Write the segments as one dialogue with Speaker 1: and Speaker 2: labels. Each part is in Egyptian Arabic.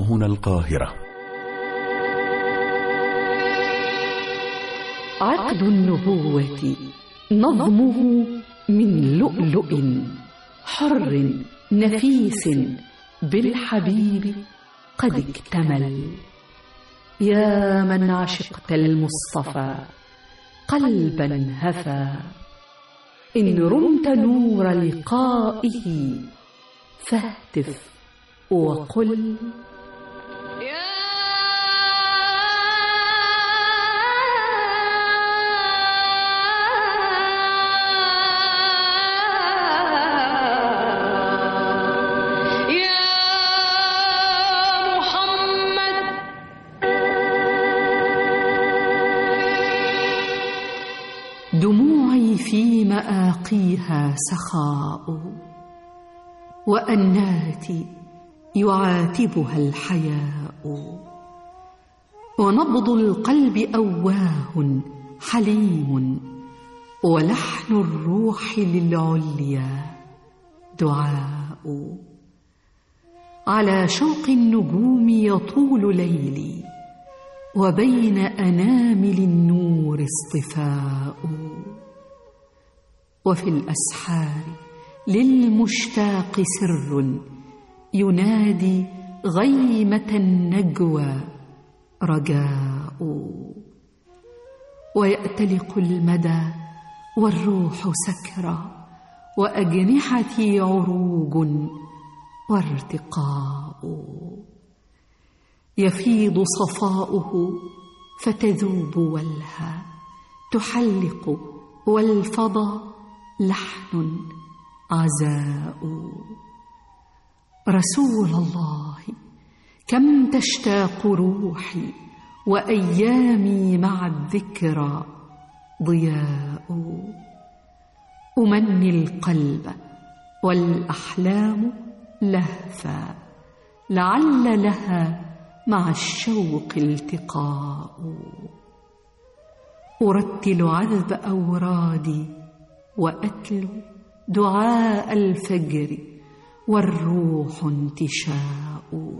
Speaker 1: هنا القاهرة
Speaker 2: عقد النبوة نظمه من لؤلؤ حر نفيس بالحبيب قد اكتمل يا من عشقت المصطفى قلبا هفى إن رمت نور لقائه فاهتف وقل دموعي في مآقيها سخاء وأناتي يعاتبها الحياء ونبض القلب أواه حليم ولحن الروح للعليا دعاء على شوق النجوم يطول ليلي وبين أنامل النور اصطفاء وفي الأسحار للمشتاق سر ينادي غيمة النجوى رجاء ويأتلق المدى والروح سكرى وأجنحتي عروج وارتقاء يفيض صفاؤه فتذوب ولها تحلق والفضا لحن عزاء رسول الله كم تشتاق روحي وايامي مع الذكرى ضياء امني القلب والاحلام لهفا لعل لها مع الشوق التقاء ارتل عذب اورادي واتلو دعاء الفجر والروح انتشاء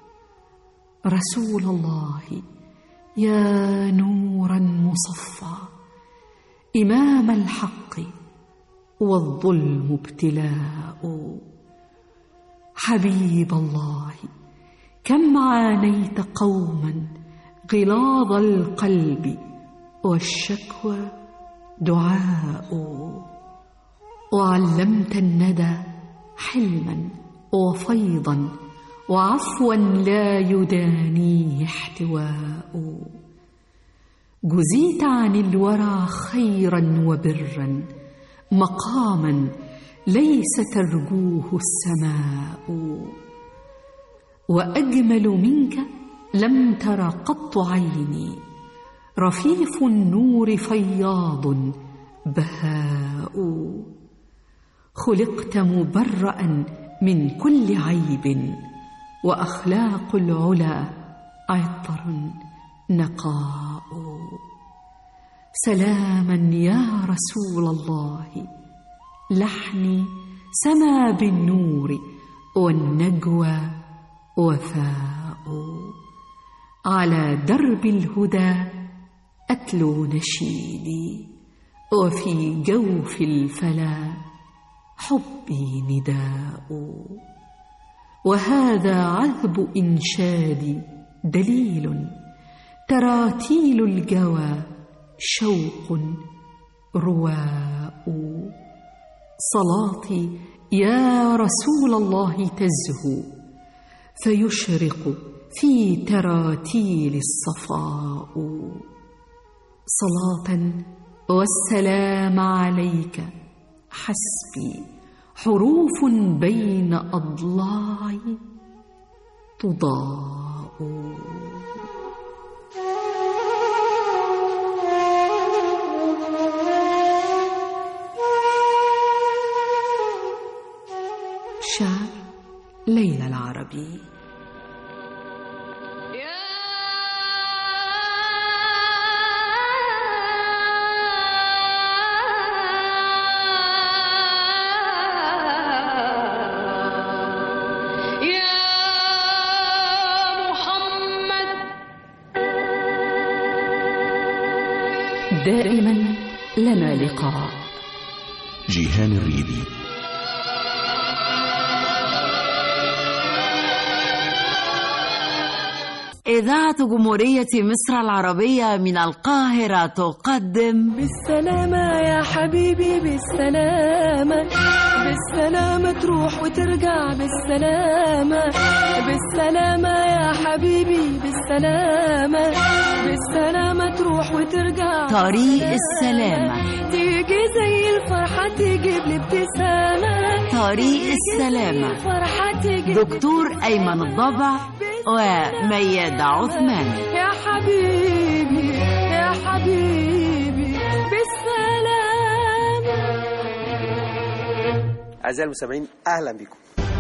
Speaker 2: رسول الله يا نورا مصفى امام الحق والظلم ابتلاء حبيب الله كم عانيت قوما غلاظ القلب والشكوى دعاء وعلمت الندى حلما وفيضا وعفوا لا يدانيه احتواء جزيت عن الورى خيرا وبرا مقاما ليس ترجوه السماء واجمل منك لم تر قط عيني رفيف النور فياض بهاء خلقت مبرأ من كل عيب وأخلاق العلا عطر نقاء سلاما يا رسول الله لحني سما بالنور والنجوى وفاء على درب الهدى أتلو نشيدي وفي جوف الفلا حبي نداء وهذا عذب إنشادي دليل تراتيل الجوى شوق رواء صلاتي يا رسول الله تزهو فيشرق في تراتيل الصفاء صلاه والسلام عليك حسبي حروف بين اضلاعي تضاء شعر ليلى العربي
Speaker 3: يا
Speaker 2: دائما لنا لقاء
Speaker 1: جيهان الريبي
Speaker 3: إذاعة جمهورية مصر العربية من القاهرة تقدم
Speaker 4: بالسلامة يا حبيبي بالسلامة بالسلامة تروح وترجع بالسلامة بالسلامة يا حبيبي بالسلامة بالسلامة تروح وترجع
Speaker 3: طريق السلامة
Speaker 4: تيجي زي الفرحة تجيب لي ابتسامة
Speaker 3: طريق السلامة
Speaker 4: الفرحة تجيب
Speaker 3: دكتور أيمن الضبع وميادة عثمان
Speaker 4: يا حبيبي يا حبيبي بالسلامة
Speaker 5: أعزائي المستمعين أهلا بكم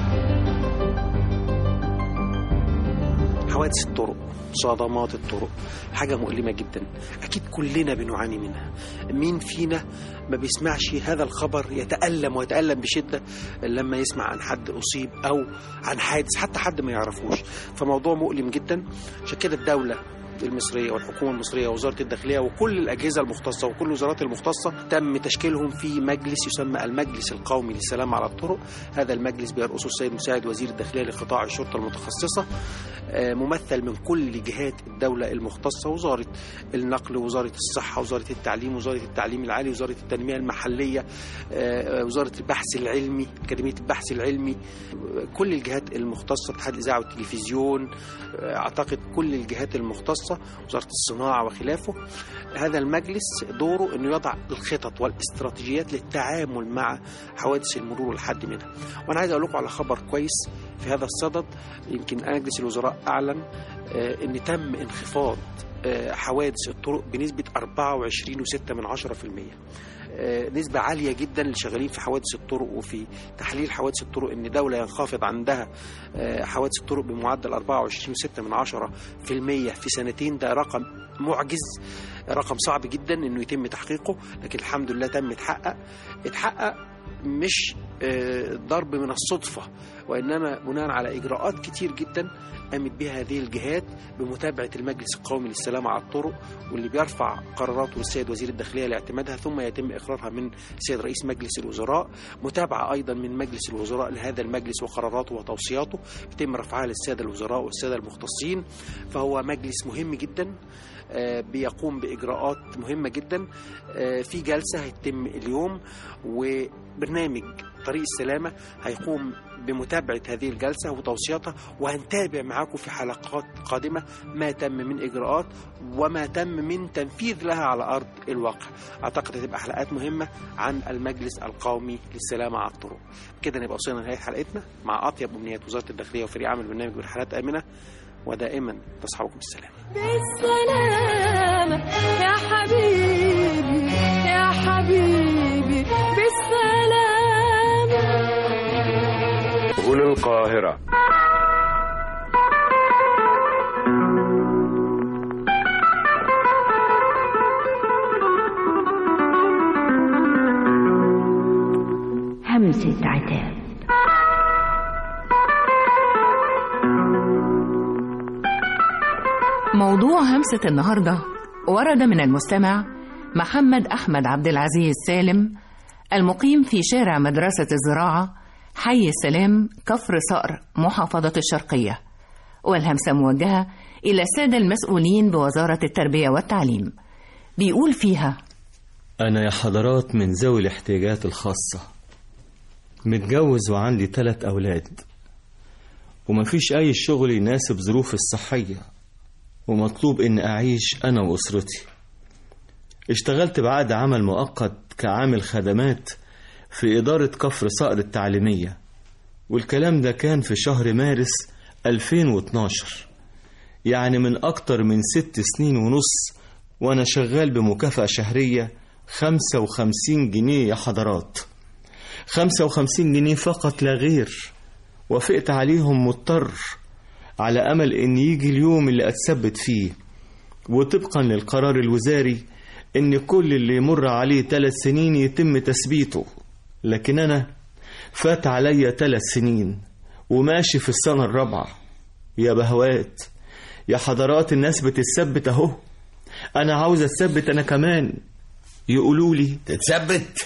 Speaker 5: حوادث الطرق صدمات الطرق حاجة مؤلمة جدا أكيد كلنا بنعاني منها مين فينا ما بيسمعش هذا الخبر يتألم ويتألم بشدة لما يسمع عن حد أصيب أو عن حادث حتى حد ما يعرفوش فموضوع مؤلم جدا عشان كده الدولة المصرية والحكومة المصرية ووزارة الداخلية وكل الأجهزة المختصة وكل الوزارات المختصة تم تشكيلهم في مجلس يسمى المجلس القومي للسلام على الطرق هذا المجلس بيرأسه السيد مساعد وزير الداخلية لقطاع الشرطة المتخصصة آه، ممثل من كل جهات الدولة المختصة وزارة النقل وزارة الصحة وزارة التعليم وزارة التعليم العالي وزارة التنمية المحلية آه، وزارة البحث العلمي أكاديمية البحث العلمي آه، كل الجهات المختصة اتحاد الإذاعة والتلفزيون آه، أعتقد كل الجهات المختصة وزارة الصناعة وخلافه هذا المجلس دوره أنه يضع الخطط والاستراتيجيات للتعامل مع حوادث المرور والحد منها وأنا عايز أقول لكم على خبر كويس في هذا الصدد يمكن مجلس الوزراء أعلن آه، أن تم انخفاض آه، حوادث الطرق بنسبة 24.6 من 10% آه، نسبة عالية جدا اللي شغالين في حوادث الطرق وفي تحليل حوادث الطرق ان دولة ينخفض عندها آه، حوادث الطرق بمعدل 24.6 من 10% في سنتين ده رقم معجز رقم صعب جدا انه يتم تحقيقه لكن الحمد لله تم يتحقق اتحقق مش آه، ضرب من الصدفة وإنما بناء على إجراءات كتير جدا قامت بها هذه الجهات بمتابعة المجلس القومي للسلامة على الطرق واللي بيرفع قراراته للسيد وزير الداخلية لاعتمادها ثم يتم إقرارها من السيد رئيس مجلس الوزراء متابعة أيضا من مجلس الوزراء لهذا المجلس وقراراته وتوصياته يتم رفعها للسادة الوزراء والسادة المختصين فهو مجلس مهم جدا آه، بيقوم بإجراءات مهمة جدا آه، في جلسة هتتم اليوم وبرنامج طريق السلامة هيقوم بمتابعة هذه الجلسة وتوصياتها وهنتابع معاكم في حلقات قادمة ما تم من إجراءات وما تم من تنفيذ لها على أرض الواقع أعتقد هتبقى حلقات مهمة عن المجلس القومي للسلامة على الطرق كده نبقى وصلنا لنهاية حلقتنا مع أطيب أمنيات وزارة الداخلية وفريق عمل برنامج برحلات آمنة ودائما تصحبكم السلامة
Speaker 4: بالسلامة يا حبيبي يا حبيبي بالسلامة
Speaker 6: هنا القاهرة
Speaker 7: همسة عتاب
Speaker 2: موضوع همسة النهاردة ورد من المستمع محمد أحمد عبد العزيز سالم المقيم في شارع مدرسة الزراعة حي السلام كفر صقر محافظة الشرقية والهمسة موجهة إلى السادة المسؤولين بوزارة التربية والتعليم بيقول فيها
Speaker 8: أنا يا حضرات من ذوي الاحتياجات الخاصة متجوز وعندي ثلاث أولاد ومفيش أي شغل يناسب ظروفي الصحية ومطلوب إن أعيش أنا وأسرتي اشتغلت بعقد عمل مؤقت كعامل خدمات في إدارة كفر صقر التعليمية والكلام ده كان في شهر مارس 2012 يعني من أكتر من ست سنين ونص وأنا شغال بمكافأة شهرية 55 جنيه يا حضرات 55 جنيه فقط لا غير وافقت عليهم مضطر على أمل إن يجي اليوم اللي أتثبت فيه وطبقا للقرار الوزاري إن كل اللي يمر عليه ثلاث سنين يتم تثبيته لكن أنا فات عليا ثلاث سنين وماشي في السنة الرابعة يا بهوات يا حضرات الناس بتتثبت أهو أنا عاوز أتثبت أنا كمان يقولوا لي
Speaker 7: تتثبت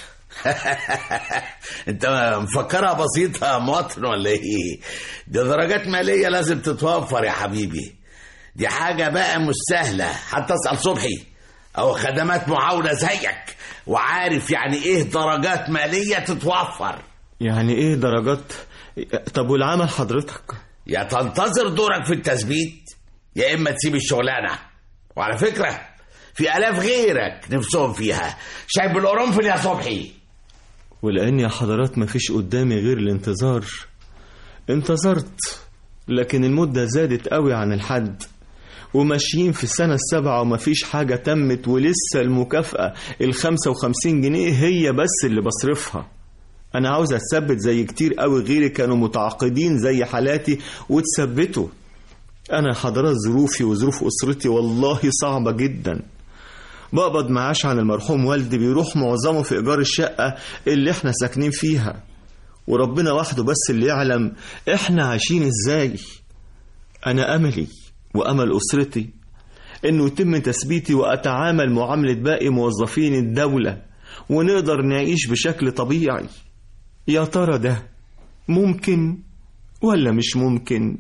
Speaker 7: انت مفكرها بسيطة يا مواطن ولا ايه دي درجات مالية لازم تتوفر يا حبيبي دي حاجة بقى مش سهلة حتى اسأل صبحي او خدمات معاونة زيك وعارف يعني ايه درجات مالية تتوفر
Speaker 8: يعني ايه درجات طب والعمل حضرتك
Speaker 7: يا تنتظر دورك في التثبيت يا اما تسيب الشغلانة وعلى فكرة في الاف غيرك نفسهم فيها شايف بالقرنفل يا صبحي
Speaker 8: ولأن يا حضرات مفيش قدامي غير الانتظار انتظرت لكن المدة زادت قوي عن الحد وماشيين في السنة السابعة ومفيش حاجة تمت ولسه المكافأة الخمسة وخمسين جنيه هي بس اللي بصرفها أنا عاوز أتثبت زي كتير قوي غيري كانوا متعاقدين زي حالاتي وتثبتوا أنا حضرات ظروفي وظروف أسرتي والله صعبة جدا بقبض معاش عن المرحوم والدي بيروح معظمه في إيجار الشقة اللي احنا ساكنين فيها وربنا وحده بس اللي يعلم احنا عايشين ازاي أنا أملي وأمل أسرتي إنه يتم تثبيتي وأتعامل معاملة باقي موظفين الدولة ونقدر نعيش بشكل طبيعي يا ترى ده ممكن ولا مش ممكن؟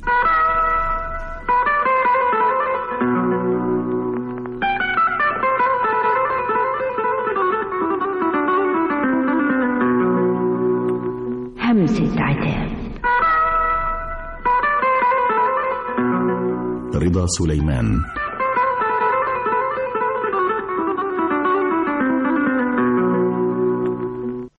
Speaker 9: همسة عتاب
Speaker 1: رضا سليمان